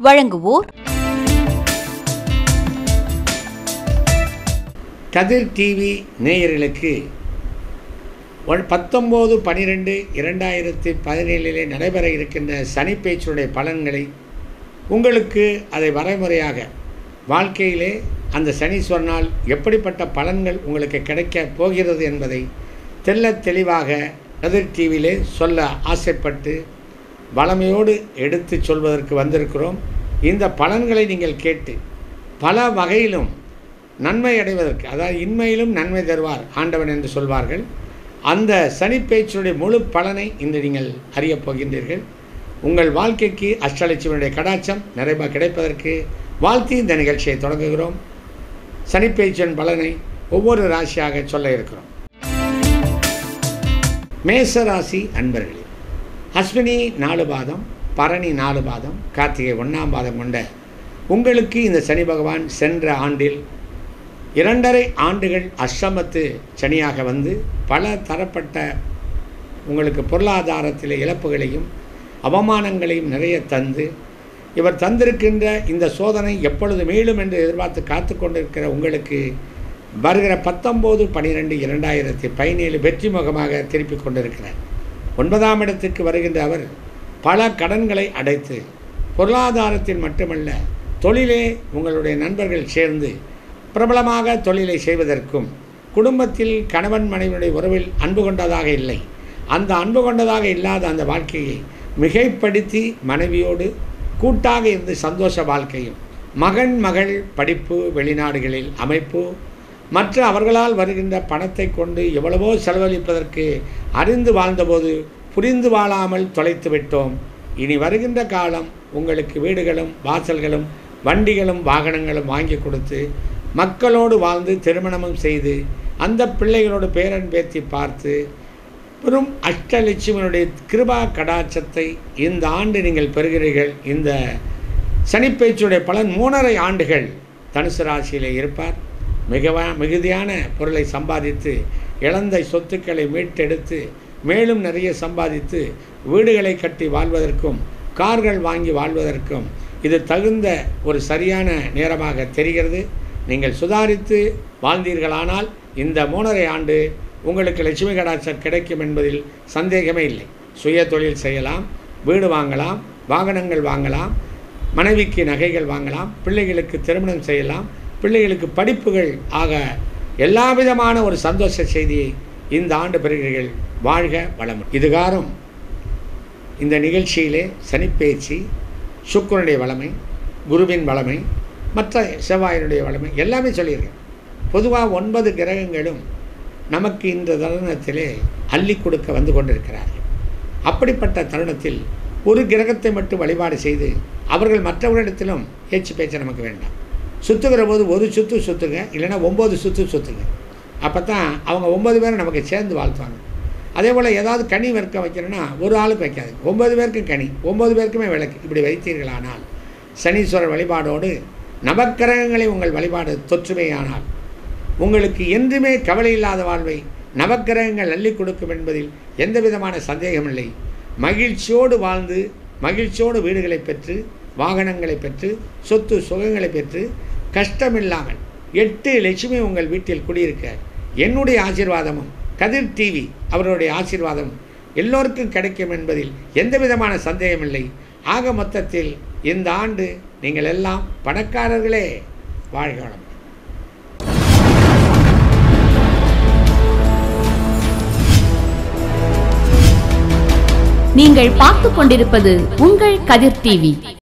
வழங்குவோர் கதிர் டிவி நேயர்களுக்கு ஒன் பத்தொம்போது பன்னிரெண்டு இரண்டாயிரத்தி பதினேழிலே நடைபெற இருக்கின்ற சனி பேச்சுடைய பலன்களை உங்களுக்கு அதை வரைமுறையாக வாழ்க்கையிலே அந்த சனி சொன்னால் எப்படிப்பட்ட பலன்கள் உங்களுக்கு கிடைக்கப் போகிறது என்பதை தெள்ளத் தெளிவாக கதிர் டிவியிலே சொல்ல ஆசைப்பட்டு வளமையோடு எடுத்து சொல்வதற்கு வந்திருக்கிறோம் இந்த பலன்களை நீங்கள் கேட்டு பல வகையிலும் நன்மை அடைவதற்கு அதாவது இன்மையிலும் நன்மை தருவார் ஆண்டவன் என்று சொல்வார்கள் அந்த சனி பேச்சினுடைய முழு பலனை இன்று நீங்கள் அறியப் போகின்றீர்கள் உங்கள் வாழ்க்கைக்கு அஷ்டலட்சுமியுடைய கடாட்சம் நிறைவாக கிடைப்பதற்கு வாழ்த்தி இந்த நிகழ்ச்சியை தொடங்குகிறோம் சனிப்பேச்சின் பலனை ஒவ்வொரு ராசியாக சொல்ல இருக்கிறோம் மேச ராசி அன்பர்களே அஸ்வினி நாலு பாதம் பரணி நாலு பாதம் கார்த்திகை ஒன்றாம் பாதம் கொண்ட உங்களுக்கு இந்த சனி பகவான் சென்ற ஆண்டில் இரண்டரை ஆண்டுகள் அஷ்டமத்து சனியாக வந்து பல தரப்பட்ட உங்களுக்கு பொருளாதாரத்தில் இழப்புகளையும் அவமானங்களையும் நிறைய தந்து இவர் தந்திருக்கின்ற இந்த சோதனை எப்பொழுது மீளும் என்று எதிர்பார்த்து காத்து கொண்டிருக்கிற உங்களுக்கு வருகிற பத்தொம்போது பன்னிரெண்டு இரண்டாயிரத்தி பதினேழு வெற்றி முகமாக திருப்பிக் கொண்டிருக்கிறார் ஒன்பதாம் இடத்துக்கு வருகின்ற அவர் பல கடன்களை அடைத்து பொருளாதாரத்தில் மட்டுமல்ல தொழிலே உங்களுடைய நண்பர்கள் சேர்ந்து பிரபலமாக தொழிலை செய்வதற்கும் குடும்பத்தில் கணவன் மனைவியுடைய உறவில் அன்பு கொண்டதாக இல்லை அந்த அன்பு கொண்டதாக இல்லாத அந்த வாழ்க்கையை மிகைப்படுத்தி மனைவியோடு கூட்டாக இருந்து சந்தோஷ வாழ்க்கையும் மகன் மகள் படிப்பு வெளிநாடுகளில் அமைப்பு மற்ற அவர்களால் வருகின்ற பணத்தை கொண்டு எவ்வளவோ செலவழிப்பதற்கு அறிந்து வாழ்ந்தபோது புரிந்து வாழாமல் தொலைத்து விட்டோம் இனி வருகின்ற காலம் உங்களுக்கு வீடுகளும் வாசல்களும் வண்டிகளும் வாகனங்களும் வாங்கி கொடுத்து மக்களோடு வாழ்ந்து திருமணமும் செய்து அந்த பிள்ளைகளோடு பேரன் பேத்தி பார்த்து பெரும் அஷ்டலட்சுமியினுடைய கிருபா கடாட்சத்தை இந்த ஆண்டு நீங்கள் பெறுகிறீர்கள் இந்த சனிப்பேச்சுடைய பலன் மூணரை ஆண்டுகள் தனுசு ராசியிலே இருப்பார் மிகவா மிகுதியான பொருளை சம்பாதித்து இழந்த சொத்துக்களை மீட்டெடுத்து மேலும் நிறைய சம்பாதித்து வீடுகளை கட்டி வாழ்வதற்கும் கார்கள் வாங்கி வாழ்வதற்கும் இது தகுந்த ஒரு சரியான நேரமாக தெரிகிறது நீங்கள் சுதாரித்து வாழ்ந்தீர்களானால் இந்த மூணரை ஆண்டு உங்களுக்கு லட்சுமி கடாட்சம் கிடைக்கும் என்பதில் சந்தேகமே இல்லை சுய தொழில் செய்யலாம் வீடு வாங்கலாம் வாகனங்கள் வாங்கலாம் மனைவிக்கு நகைகள் வாங்கலாம் பிள்ளைகளுக்கு திருமணம் செய்யலாம் பிள்ளைகளுக்கு படிப்புகள் ஆக எல்லா விதமான ஒரு சந்தோஷ செய்தியை இந்த ஆண்டு பெறுகிறீர்கள் வாழ்க வளம் இதுகாரம் இந்த நிகழ்ச்சியிலே சனிப்பேச்சு சுக்கரனுடைய வளமை குருவின் வளமை மற்ற செவ்வாயினுடைய வளமை எல்லாமே சொல்லியிருக்கேன் பொதுவாக ஒன்பது கிரகங்களும் நமக்கு இந்த தருணத்திலே அள்ளி கொடுக்க வந்து கொண்டிருக்கிறார்கள் அப்படிப்பட்ட தருணத்தில் ஒரு கிரகத்தை மட்டும் வழிபாடு செய்து அவர்கள் மற்றவர்களிடத்திலும் ஏச்சு பேச்சு நமக்கு வேண்டாம் சுற்றுகிற போது ஒரு சுற்று சுற்றுங்க இல்லைன்னா ஒம்பது சுற்று சுற்றுங்க அப்போ தான் அவங்க ஒம்பது பேரும் நமக்கு சேர்ந்து வாழ்த்துவாங்க அதே போல் ஏதாவது கனி வர்க்க வைக்கணும்னா ஒரு ஆளுக்கு வைக்காது ஒம்பது பேருக்கும் கனி ஒம்பது பேருக்குமே விளக்கு இப்படி வைத்தீர்களானால் சனீஸ்வரர் வழிபாடோடு நவக்கிரகங்களை உங்கள் வழிபாடு தொற்றுமையானால் உங்களுக்கு என்றுமே கவலை இல்லாத வாழ்வை நவக்கிரகங்கள் அள்ளி கொடுக்கும் என்பதில் எந்த விதமான சந்தேகமில்லை மகிழ்ச்சியோடு வாழ்ந்து மகிழ்ச்சியோடு வீடுகளை பெற்று வாகனங்களை பெற்று சொத்து சுகங்களை பெற்று கஷ்டமில்லாமல் எட்டு லட்சுமி உங்கள் வீட்டில் குடியிருக்க என்னுடைய ஆசீர்வாதமும் கதிர் டிவி அவருடைய ஆசீர்வாதம் எல்லோருக்கும் கிடைக்கும் என்பதில் எந்த விதமான சந்தேகமில்லை ஆக மொத்தத்தில் இந்த ஆண்டு நீங்கள் எல்லாம் பணக்காரர்களே வாழ்க வளம் நீங்கள் பார்த்துக் கொண்டிருப்பது உங்கள் கதிர் டிவி